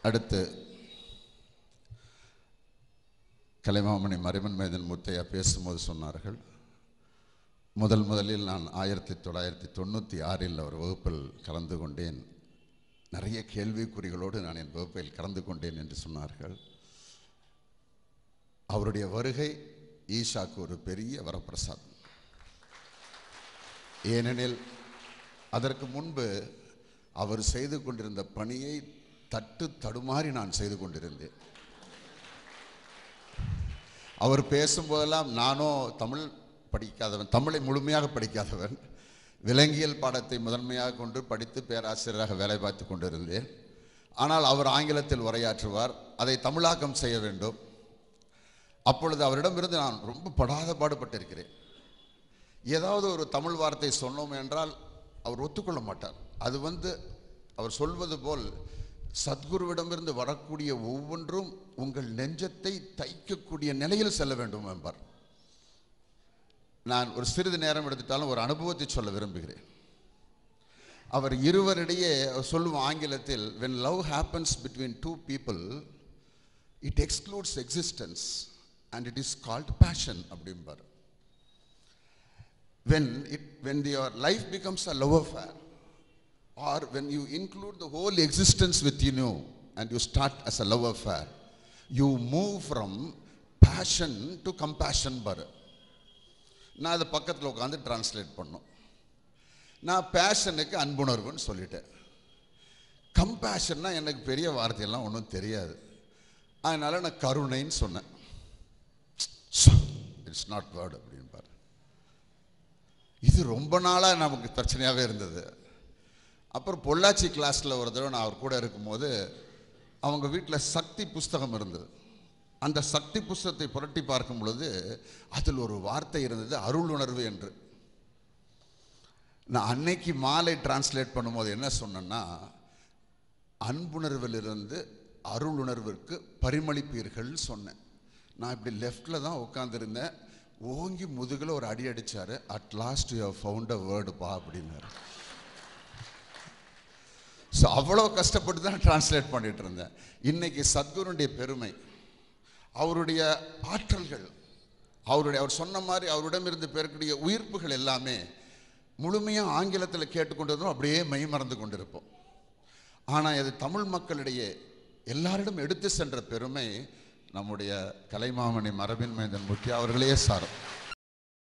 அடுத்து கலைமாமணி மறைமன் மேதன் முத்தையா பேசும்போது சொன்னார்கள் முதல் முதலில் நான் ஆயிரத்தி தொள்ளாயிரத்தி தொண்ணூற்றி ஆறில் அவர் வகுப்பில் கலந்து கொண்டேன் நிறைய கேள்விக்குறிகளோடு நான் என் வகுப்பில் கலந்து கொண்டேன் என்று சொன்னார்கள் அவருடைய வருகை ஈஷாக்கு ஒரு பெரிய வரப்பிரசாதம் ஏனெனில் அதற்கு முன்பு அவர் செய்து கொண்டிருந்த பணியை தட்டு தடுமாறி நான் செய்து கொண்டிருந்தேன் அவர் பேசும்போதெல்லாம் நானோ தமிழ் படிக்காதவன் தமிழை முழுமையாக படிக்காதவன் விலங்கியல் பாடத்தை முதன்மையாக கொண்டு படித்து பேராசிரியராக வேலை பார்த்து கொண்டிருந்தேன் ஆனால் அவர் ஆங்கிலத்தில் உரையாற்றுவார் அதை தமிழாக்கம் செய்ய வேண்டும் அப்பொழுது அவரிடமிருந்து நான் ரொம்ப படாத பாடுபட்டிருக்கிறேன் ஏதாவது ஒரு தமிழ் வார்த்தை சொன்னோம் என்றால் அவர் ஒத்துக்கொள்ள மாட்டார் அது வந்து அவர் சொல்வது போல் சத்குருவிடமிருந்து வரக்கூடிய ஒவ்வொன்றும் உங்கள் நெஞ்சத்தை தைக்கக்கூடிய நிலையில் செல்ல வேண்டும் என்பார் நான் ஒரு சிறிது நேரம் எடுத்துட்டாலும் ஒரு அனுபவத்தை சொல்ல விரும்புகிறேன் அவர் இருவரிடையே சொல்லும் ஆங்கிலத்தில் when love happens between two people it excludes existence and it is called passion அப்படிம்பார் when it when your life becomes a love affair or when you include the whole existence within you and you start as a love affair you move from passion to compassion பாரு நான் அதை பக்கத்தில் உட்காந்து translate பண்ணோம் நான் பேஷனுக்கு அன்புணர்வுன்னு சொல்லிட்டேன் கம்பேஷன்னா எனக்கு பெரிய வார்த்தையெல்லாம் ஒன்றும் தெரியாது அதனால நான் கருணைன்னு சொன்னேன் இட்ஸ் நாட் வேர்டு அப்படின்பார் இது ரொம்ப நாளாக நமக்கு பிரச்சனையாகவே இருந்தது அப்புறம் பொள்ளாச்சி கிளாஸில் ஒரு தடவை நான் அவர் கூட இருக்கும்போது அவங்க வீட்டில் சக்தி புஸ்தகம் இருந்தது அந்த சக்தி புஸ்தகத்தை புரட்டி பார்க்கும் பொழுது அதில் ஒரு வார்த்தை இருந்தது அருள் உணர்வு என்று நான் அன்னைக்கு மாலை டிரான்ஸ்லேட் பண்ணும்போது என்ன சொன்னேன்னா அன்புணர்விலிருந்து அருள் உணர்விற்கு பரிமளிப்பீர்கள் சொன்னேன் நான் இப்படி லெஃப்டில் தான் உட்காந்துருந்தேன் ஓங்கி முதுகில் ஒரு அடி அடிச்சாரு at last you found a வேர்டுப்பா அப்படின்னாரு ஸோ அவ்வளோ கஷ்டப்பட்டு தான் டிரான்ஸ்லேட் பண்ணிட்டு இருந்தேன் இன்னைக்கு சத்குருடைய பெருமை அவருடைய ஆற்றல்கள் அவருடைய அவர் சொன்ன மாதிரி அவரிடமிருந்து பெறக்கூடிய உயிர்ப்புகள் எல்லாமே முழுமையாக ஆங்கிலத்தில் கேட்டுக்கொண்டிருந்தோம் அப்படியே மெய் மறந்து கொண்டிருப்போம் ஆனால் இது தமிழ் மக்களிடையே எல்லாரிடம் எடுத்து சென்ற பெருமை நம்முடைய கலைமாமணி மரபின் மைந்தன் முக்கிய அவர்களே சாரும்